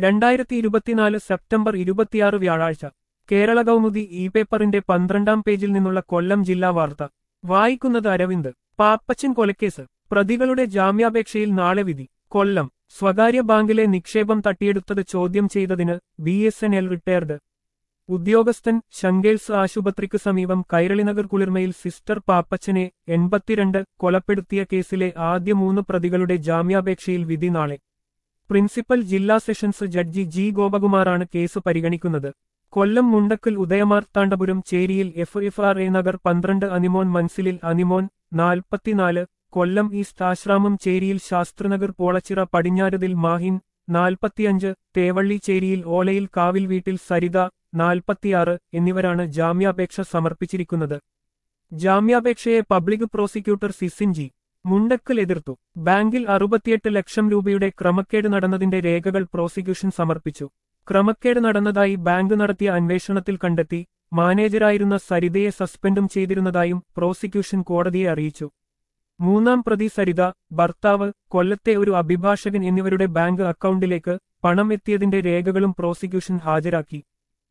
രണ്ടായിരത്തി ഇരുപത്തിനാല് സെപ്റ്റംബർ ഇരുപത്തിയാറ് വ്യാഴാഴ്ച കേരള കൗമുദി ഇ പേപ്പറിന്റെ പന്ത്രണ്ടാം പേജിൽ നിന്നുള്ള കൊല്ലം ജില്ലാ വാർത്ത വായിക്കുന്നത് അരവിന്ദ് പാപ്പച്ചൻ കൊലക്കേസ് പ്രതികളുടെ ജാമ്യാപേക്ഷയിൽ നാളെ വിധി കൊല്ലം സ്വകാര്യ ബാങ്കിലെ നിക്ഷേപം തട്ടിയെടുത്തത് ചോദ്യം ചെയ്തതിന് B S N L retired ഉദ്യോഗസ്ഥൻ ശങ്കേൽസ് ആശുപത്രിക്ക് സമീപം കൈരളിനഗർ കുളിർമയിൽ സിസ്റ്റർ പാപ്പച്ചനെ എൺപത്തിരണ്ട് കൊലപ്പെടുത്തിയ കേസിലെ ആദ്യ മൂന്ന് പ്രതികളുടെ ജാമ്യാപേക്ഷയിൽ വിധി നാളെ പ്രിൻസിപ്പൽ ജില്ലാ സെഷൻസ് ജഡ്ജി ജി ഗോപകുമാറാണ് കേസ് പരിഗണിക്കുന്നത് കൊല്ലം മുണ്ടക്കൽ ഉദയമാർത്താണ്ഡപുരം ചേരിയിൽ F F R A Nagar പന്ത്രണ്ട് അനിമോൻ മൻസിലിൽ അനിമോൻ നാൽപ്പത്തിനാല് കൊല്ലം ഈസ്റ്റ് ആശ്രാമം ചേരിയിൽ ശാസ്ത്രനഗർ പോളച്ചിറ പടിഞ്ഞാരതിൽ മാഹിൻ നാൽപ്പത്തിയഞ്ച് തേവള്ളി ചേരിയിൽ ഓലയിൽ കാവിൽ വീട്ടിൽ സരിത നാൽപ്പത്തിയാറ് എന്നിവരാണ് ജാമ്യാപേക്ഷ സമർപ്പിച്ചിരിക്കുന്നത് ജാമ്യാപേക്ഷയെ public prosecutor Sisin G Mundakkal എതിർത്തു ബാങ്കിൽ അറുപത്തിയെട്ട് ലക്ഷം രൂപയുടെ ക്രമക്കേട് നടന്നതിന്റെ രേഖകൾ പ്രോസിക്യൂഷൻ സമർപ്പിച്ചു ക്രമക്കേട് നടന്നതായി ബാങ്ക് നടത്തിയ അന്വേഷണത്തിൽ കണ്ടെത്തി മാനേജരായിരുന്ന സരിതയെ സസ്പെൻഡും ചെയ്തിരുന്നതായും പ്രോസിക്യൂഷൻ കോടതിയെ അറിയിച്ചു മൂന്നാം പ്രതി സരിത ഭർത്താവ് കൊല്ലത്തെ ഒരു അഭിഭാഷകൻ എന്നിവരുടെ ബാങ്ക് അക്കൗണ്ടിലേക്ക് പണം എത്തിയതിന്റെ രേഖകളും പ്രോസിക്യൂഷൻ ഹാജരാക്കി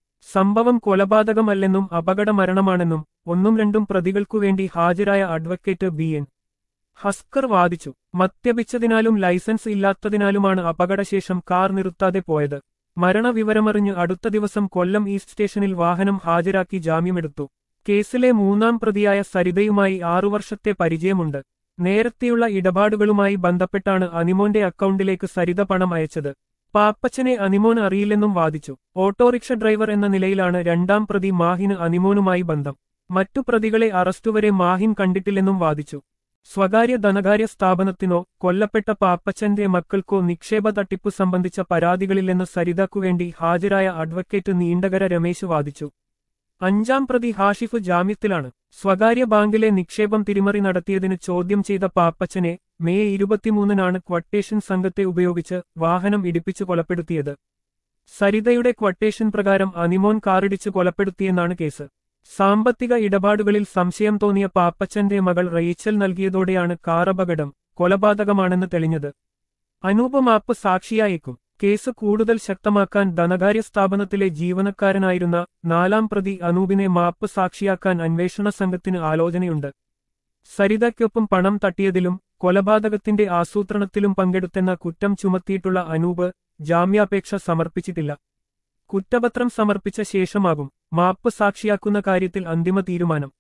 സംഭവം കൊലപാതകമല്ലെന്നും അപകടമരണമാണെന്നും ഒന്നും രണ്ടും പ്രതികൾക്കുവേണ്ടി ഹാജരായ അഡ്വക്കേറ്റ് ബി എൻ ഹസ്കർ വാദിച്ചു മദ്യപിച്ചതിനാലും ലൈസൻസ് ഇല്ലാത്തതിനാലുമാണ് അപകടശേഷം കാർ നിർത്താതെ പോയത് മരണവിവരമറിഞ്ഞ് അടുത്ത ദിവസം കൊല്ലം ഈസ്റ്റ് സ്റ്റേഷനിൽ വാഹനം ഹാജരാക്കി ജാമ്യമെടുത്തു കേസിലെ മൂന്നാം പ്രതിയായ സരിതയുമായി ആറു വർഷത്തെ പരിചയമുണ്ട് നേരത്തെയുള്ള ഇടപാടുകളുമായി ബന്ധപ്പെട്ടാണ് അനിമോന്റെ അക്കൗണ്ടിലേക്ക് സരിത പണം അയച്ചത് പാപ്പച്ചനെ അനിമോൻ അറിയില്ലെന്നും വാദിച്ചു ഓട്ടോറിക്ഷ ഡ്രൈവർ എന്ന നിലയിലാണ് രണ്ടാം പ്രതി മാഹിന് അനിമോനുമായി ബന്ധം മറ്റു പ്രതികളെ അറസ്റ്റുവരെ മാഹിൻ കണ്ടിട്ടില്ലെന്നും വാദിച്ചു സ്വകാര്യ ധനകാര്യ സ്ഥാപനത്തിനോ കൊല്ലപ്പെട്ട പാപ്പച്ചന്റെ മക്കൾക്കോ നിക്ഷേപ തട്ടിപ്പ് സംബന്ധിച്ച പരാതികളില്ലെന്ന് സരിതക്കുവേണ്ടി ഹാജരായ അഡ്വക്കേറ്റ് നീണ്ടകര രമേശ് വാദിച്ചു അഞ്ചാം പ്രതി ഹാഷിഫ് ജാമ്യത്തിലാണ് സ്വകാര്യ ബാങ്കിലെ നിക്ഷേപം തിരിമറി നടത്തിയതിന് ചോദ്യം ചെയ്ത പാപ്പച്ചനെ മെയ് ഇരുപത്തിമൂന്നിനാണ് ക്വട്ടേഷൻ സംഘത്തെ ഉപയോഗിച്ച് വാഹനം ഇടിപ്പിച്ചു കൊലപ്പെടുത്തിയത് സരിതയുടെ ക്വട്ടേഷൻ പ്രകാരം അനിമോൻ കാറിടിച്ച് കൊലപ്പെടുത്തിയെന്നാണ് കേസ് സാമ്പത്തിക ഇടപാടുകളിൽ സംശയം തോന്നിയ പാപ്പച്ചന്റെ മകൾ റേച്ചൽ നൽകിയതോടെയാണ് കാറപകടം കൊലപാതകമാണെന്ന് തെളിഞ്ഞത് അനൂപ് മാപ്പ് സാക്ഷിയായേക്കും കേസ് കൂടുതൽ ശക്തമാക്കാൻ ധനകാര്യ സ്ഥാപനത്തിലെ ജീവനക്കാരനായിരുന്ന നാലാം പ്രതി അനൂപിനെ മാപ്പ് സാക്ഷിയാക്കാൻ അന്വേഷണ സംഘത്തിന് ആലോചനയുണ്ട് സരിതയ്ക്കൊപ്പം പണം തട്ടിയതിലും കൊലപാതകത്തിന്റെ ആസൂത്രണത്തിലും പങ്കെടുത്തെന്ന കുറ്റം ചുമത്തിയിട്ടുള്ള അനൂപ് ജാമ്യാപേക്ഷ സമർപ്പിച്ചിട്ടില്ല കുറ്റപത്രം സമർപ്പിച്ച ശേഷമാകും മാപ്പ് സാക്ഷിയാക്കുന്ന കാര്യത്തിൽ അന്തിമ തീരുമാനം